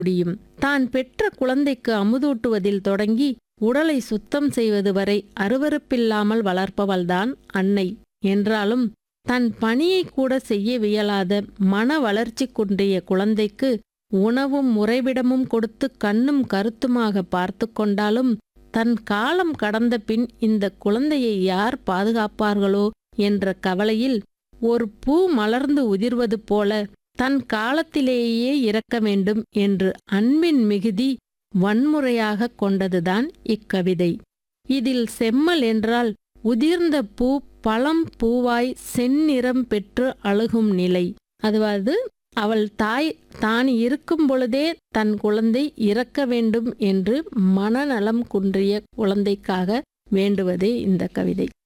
முடியும் தான் பெற்ற குழந்தைக்கு அமுதூட்டுவதில் தொடங்கி உடலை சுத்தம் செய்வது வரை அருவருப்பில்லாமல் வளர்ப்பவள்தான் அன்னை என்றாலும் தன் பணியை கூட செய்ய வியலாத மன வளர்ச்சி குன்றிய குழந்தைக்கு உணவும் முறைவிடமும் கொடுத்து கண்ணும் கருத்துமாக பார்த்து கொண்டாலும் தன் காலம் கடந்த பின் இந்த குழந்தையை யார் பாதுகாப்பார்களோ என்ற கவலையில் ஒரு பூ மலர்ந்து உதிர்வது போல தன் காலத்திலேயே இறக்க வேண்டும் என்று அன்பின் மிகுதி வன்முறையாக கொண்டதுதான் இக்கவிதை இதில் செம்மல் என்றால் உதிர்ந்த பூ பழம் பூவாய் செந்நிறம் பெற்று அழுகும் நிலை அதாவது அவள் தாய் தான் இருக்கும் பொழுதே தன் குழந்தை இறக்க வேண்டும் என்று மனநலம் குன்றிய குழந்தைக்காக வேண்டுவதே இந்த கவிதை